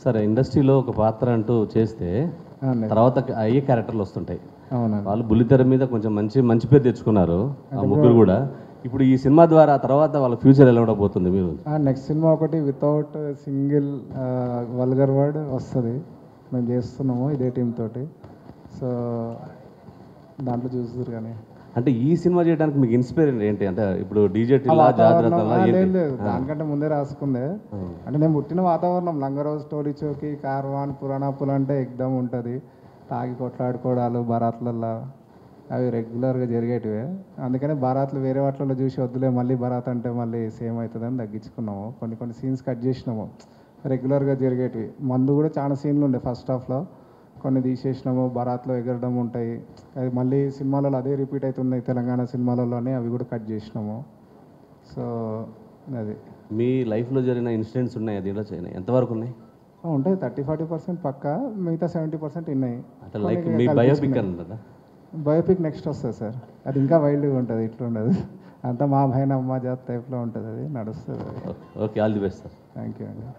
సరే ఇండస్ట్రీలో ఒక పాత్ర అంటూ చేస్తే అవునండి తర్వాత అయ్యే క్యారెక్టర్లు వస్తుంటాయి అవునండి వాళ్ళు బుల్లితెర మీద కొంచెం మంచి మంచి పేరు తెచ్చుకున్నారు ఆ ముగ్గురు కూడా ఇప్పుడు ఈ సినిమా ద్వారా తర్వాత వాళ్ళ ఫ్యూచర్ ఎలా ఉండబోతుంది మీరు నెక్స్ట్ సినిమా ఒకటి వితౌట్ సింగిల్ వల్గర్ వర్డ్ వస్తుంది మేము చేస్తున్నాము ఇదే టీం తోటి సో దాంట్లో చూస్తారు కానీ అంటే ఈ సినిమా చేయడానికి మీకు ఇన్స్పైర్ ఏంటి అంటే ఇప్పుడు డీజే ఆ టిల్లా వాతావరణం జాగ్రత్త ఆ, లేదు లేదు దానికంటే ముందే రాసుకుందే అంటే నేను పుట్టిన వాతావరణం లంగరోజు స్టోరీ చౌకి కార్వాన్ పురాణాపులు అంటే ఎగ్దమ్ ఉంటుంది తాగి కొట్లాడుకోవడాలు బరాత్లల్లో అవి రెగ్యులర్గా జరిగేటివే అందుకనే బరాత్లు వేరే వాటిలో చూసి వద్దులే మళ్ళీ బరాత్ అంటే మళ్ళీ సేమ్ అవుతుందని తగ్గించుకున్నాము కొన్ని కొన్ని సీన్స్ కట్ చేసినాము రెగ్యులర్గా జరిగేటివి మందు కూడా చాలా సీన్లు ఉండే ఫస్ట్ హాఫ్లో కొన్ని తీసేసినాము బరాత్లో ఎగరడం ఉంటాయి అది మళ్ళీ సినిమాలలో అదే రిపీట్ అవుతున్నాయి తెలంగాణ సినిమాలలోనే అవి కూడా కట్ చేసినాము సో అది మీ లైఫ్లో జరిగిన ఇన్సిడెంట్స్ ఉన్నాయి దీంట్లో చేయనాయి ఎంతవరకు ఉన్నాయి ఆ, ఉంటాయి థర్టీ ఫార్టీ పర్సెంట్ పక్క మిగతా సెవెంటీ పర్సెంట్ ఉన్నాయి అంటే లైక్ మీ బయోపిక్ అన్నదా బయోపిక్ నెక్స్ట్ వస్తుంది సార్ అది ఇంకా వైల్డ్గా ఉంటుంది ఇట్లా ఉండదు అంతా మా భయన అమ్మ జాత్ టైప్లో ఉంటుంది అది నడుస్తుంది అది okay all the best sir thank you అండి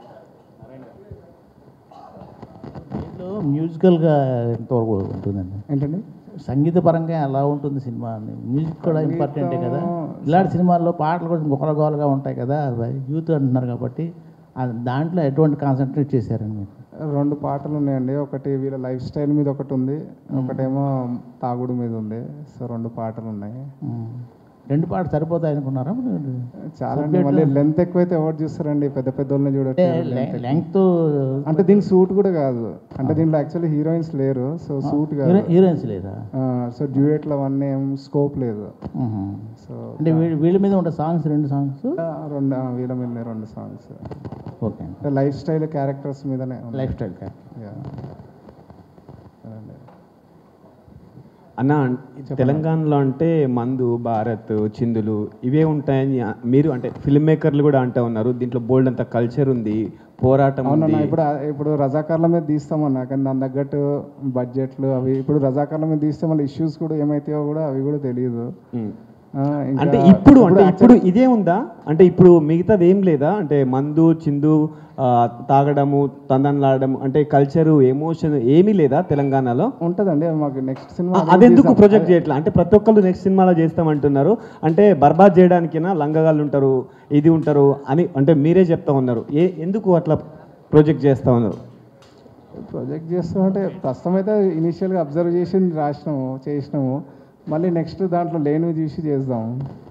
దీంట్లో మ్యూజికల్గా ఎంతవరకు ఉంటుందండి ఏంటండి సంగీతపరంగా ఎలా ఉంటుంది సినిమా అని మ్యూజిక్ కూడా ఇంపార్టెంటే కదా ఇలాంటి సినిమాల్లో పాటలు కూడా గొప్పగోలుగా ఉంటాయి కదా యూత్ అంటున్నారు కాబట్టి ఆ దాంట్లో ఎటువంటి కాన్సన్ట్రేట్ చేశారండి మీరు రెండు పాటలు ఉన్నాయండి ఒకటి వీళ్ళ లైఫ్ స్టైల్ మీద ఒకటి ఉంది ఒకటేమో తాగుడు మీద ఉంది సో రెండు పాటలు ఉన్నాయి ఉమ్. రెండు పాటలు సరిపోతాయి అనుకున్నారా మీరు? చాలా అండి మళ్ళీ లెంత్ ఎక్కువైతే ఎవరు చూస్తారండి పెద్ద పెద్ద వాళ్ళని అంటే చూడట్లేదు లె- లెంగ్త్ అంటే దీనికి సూట్ కూడా కాదు అంటే దీంట్లో యాక్చువల్లీ హీరోయిన్స్ లేరు సో సూట్ కాదు హీరో- హీరోయిన్స్ లేదా సో డ్యూయెట్లు అవన్నీ ఏం స్కోప్ లేదు ఉహు. సో అంటే వీళ్ళ వీళ్ళ మీద ఉండే సాంగ్స్ రెండు సాంగ్స్ రెండు ఆ, వీళ్ళ మీద రెండు songs okay life style characters మీదనే ఉంది. Life style Yeah. అదండి. అన్న తెలంగాణలో అంటే మందు భారత్ చిందులు ఇవే ఉంటాయని మీరు అంటే ఫిల్మ్ మేకర్లు కూడా అంటూ ఉన్నారు దీంట్లో బోల్డ్ అంత కల్చర్ ఉంది పోరాటం ఉంది అవునన్నా ఇప్పుడు ఇప్పుడు రజాకార్ల మీద తీస్తామన్నా కానీ దాని తగ్గట్టు బడ్జెట్లు అవి ఇప్పుడు రజాకార్ల మీద తీస్తే మళ్ళీ ఇష్యూస్ కూడా ఏమైతాయో కూడా అవి కూడా తెలియదు ఉమ్. ఆ, ఇంకా అంటే ఇప్పుడు అంటే ఇప్పుడు ఇదే ఉందా అంటే ఇప్పుడు మిగతాది ఏం లేదా అంటే మందు చిందు ఆ, తాగడము తందనలాడడం అంటే కల్చరు ఎమోషన్ ఏమీ లేదా తెలంగాణలో ఉంటుందండి మాకు నెక్స్ట్ సినిమా ఆ, అదెందుకు ప్రొజెక్ట్ చేయట్లా అంటే ప్రతి ఒక్కళ్ళు నెక్స్ట్ సినిమాలో చేస్తామంటున్నారు అంటే బర్బాద్ చేయడానికినా లంగగాళ్ళు ఉంటారు ఇది ఉంటారు అని అంటే మీరే చెప్తా ఉన్నారు ఏ ఎందుకు అట్లా ప్రొజెక్ట్ చేస్తా ఉన్నారు ప్రాజెక్ట్ చేస్తామంటే ప్రస్తుతం అయితే ఇనిషియల్గా అబ్జర్వ్ చేసి రాసినాము చేసినాము మళ్ళీ నెక్స్ట్ దాంట్లో లేనివి చూసి చేద్దాం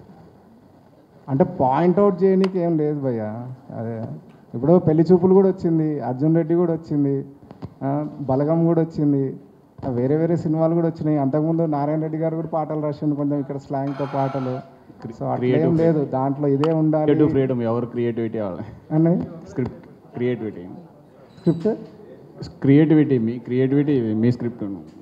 అంటే పాయింట్ అవుట్ చేయడానికి ఏం లేదు భయ్య అదే ఇప్పుడు పెళ్లి చూపులు కూడా వచ్చింది అర్జున్ రెడ్డి కూడా వచ్చింది ఆ, బలగం కూడా వచ్చింది ఆ, వేరే వేరే సినిమాలు కూడా వచ్చినాయి అంతకుముందు నారాయణ రెడ్డి గారు కూడా పాటలు రాసిండు కొంచెం ఇక్కడ స్లాంగ్తో పాటలు సో అట్లా ఏం లేదు దాంట్లో ఇదే ఉండాలి క్రియేటివ్ ఫ్రీడమ్ ఎవరు క్రియేటివిటీ వాళ్ళ అని స్క్రిప్ట్ క్రియేటివిటీ స్క్రిప్ట్ క్రియేటివిటీ మీ క్రియేటివిటీ మీ స్క్రిప్ట్